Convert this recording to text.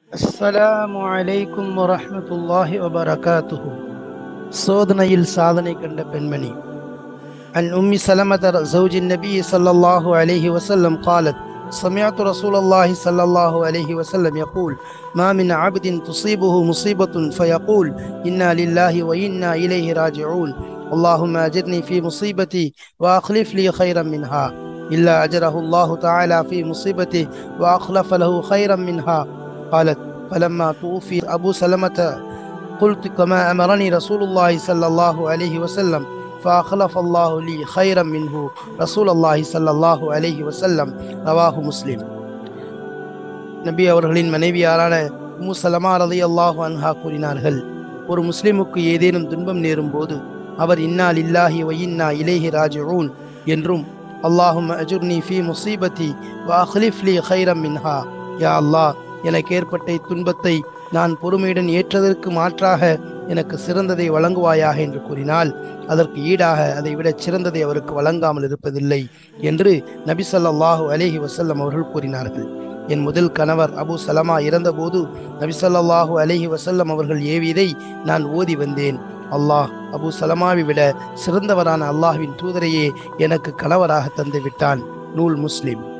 அஸ்ஸலாமு அலைக்கும் வரஹ்மத்துல்லாஹி வபரகாத்துஹு சோதனையில் சாதனை கண்ட பெண்மணி عن أم سلمة زوج النبي صلى الله عليه وسلم قالت سمعت رسول الله صلى الله عليه وسلم يقول ما من عبد تصيبه مصيبة فيقول إنا لله وإنا إليه راجعون اللهم أجرني في مصيبتي وأخلف لي خيرا منها إلا أجره الله تعالى في مصيبته وأخلف له خيرا منها قالت فلما توفي أبو سلمة قلت كما أمرني رسول الله صلى الله عليه وسلم فأخلف الله لي خيرا منه رسول الله صلى الله عليه وسلم رواه مسلم நபி அவர்களின் மனைவியாரான உம்மு சலமா ரதி அல்லாஹு அன்ஹா கூறினார்கள் ஒரு முஸ்லிமுக்கு ஏதேனும் துன்பம் நேரும் போது அவர் இன்னா லில்லாஹி வ இன்னா இலைஹி ராஜிஊன் என்றும் அல்லாஹும் அஜுர்னி ஃபி முசீபத்தி வ அஹ்லிஃப் லி ஹைரம் மின்ஹா யா அல்லாஹ் எனக்கு ஏற்பட்ட இத்துன்பத்தை நான் பொறுமையுடன் ஏற்றதற்கு மாற்றாக எனக்கு சிறந்ததை வழங்குவாயாக என்று கூறினால் அதற்கு ஈடாக அதை விட சிறந்ததை அவருக்கு வழங்காமல் இருப்பதில்லை என்று நபி ஸல்லல்லாஹு அலைஹி வஸல்லம் அவர்கள் கூறினார்கள் என் முதல் கணவர் அபு சலமா இறந்தபோது நபி ஸல்லல்லாஹு அலைஹி வஸல்லம் அவர்கள் ஏவியதை நான் ஓதி வந்தேன் அல்லாஹ் அபு சலமாவை விட சிறந்தவரான அல்லாஹ்வின் தூதரையே எனக்கு கணவராக தந்து விட்டான் நூல் முஸ்லிம்